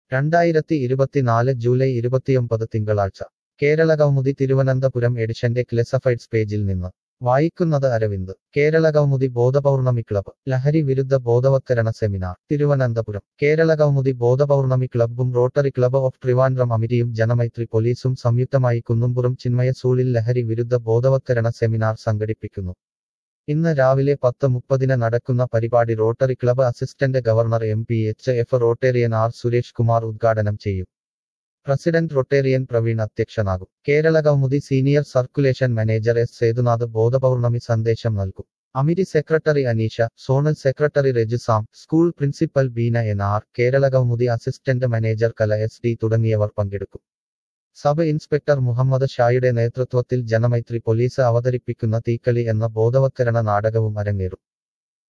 രണ്ടായിരത്തി ഇരുപത്തിനാല് ജൂലൈ ഇരുപത്തിയൊമ്പത് തിങ്കളാഴ്ച കേരള കൗമുദി തിരുവനന്തപുരം എഡിഷന്റെ ക്ലെസഫൈഡ്സ് പേജിൽ നിന്ന് വായിക്കുന്നത് അരവിന്ദ് കേരള കൗമുദി ബോധപൗർണമി ക്ലബ് ലഹരി വിരുദ്ധ ബോധവത്കരണ സെമിനാർ തിരുവനന്തപുരം കേരള കൗമുദി ബോധപൗർണമി ക്ലബ്ബും റോട്ടറി ക്ലബ് ഓഫ് ട്രിവാൻഡ്രം അമിരിയും ജനമൈത്രി പോലീസും സംയുക്തമായി കുന്നുംപുറം ചിന്മയ സൂളിൽ ലഹരി വിരുദ്ധ ബോധവത്കരണ സെമിനാർ സംഘടിപ്പിക്കുന്നു ഇന്ന് രാവിലെ പത്ത് മുപ്പതിന് നടക്കുന്ന പരിപാടി Rotary club assistant governor M P H F Rotarian R Suresh Kumar ഉദ്ഘാടനം ചെയ്യും പ്രസിഡന്റ് റൊട്ടേറിയൻ പ്രവീൺ അധ്യക്ഷനാകും Kerala Kaumudi senior circulation manager S Sethunath Bodhapournami സന്ദേശം നൽകും Amiri secretary Aneesha zonal secretary Rajusam school principal Beena N R Kerala Kaumudi assistant manager Kala S D തുടങ്ങിയവർ പങ്കെടുക്കും സബ് ഇൻസ്പെക്ടർ മുഹമ്മദ് ഷായുടെ നേതൃത്വത്തിൽ ജനമൈത്രി പോലീസ് അവതരിപ്പിക്കുന്ന തീക്കളി എന്ന ബോധവത്കരണ നാടകവും അരങ്ങേറും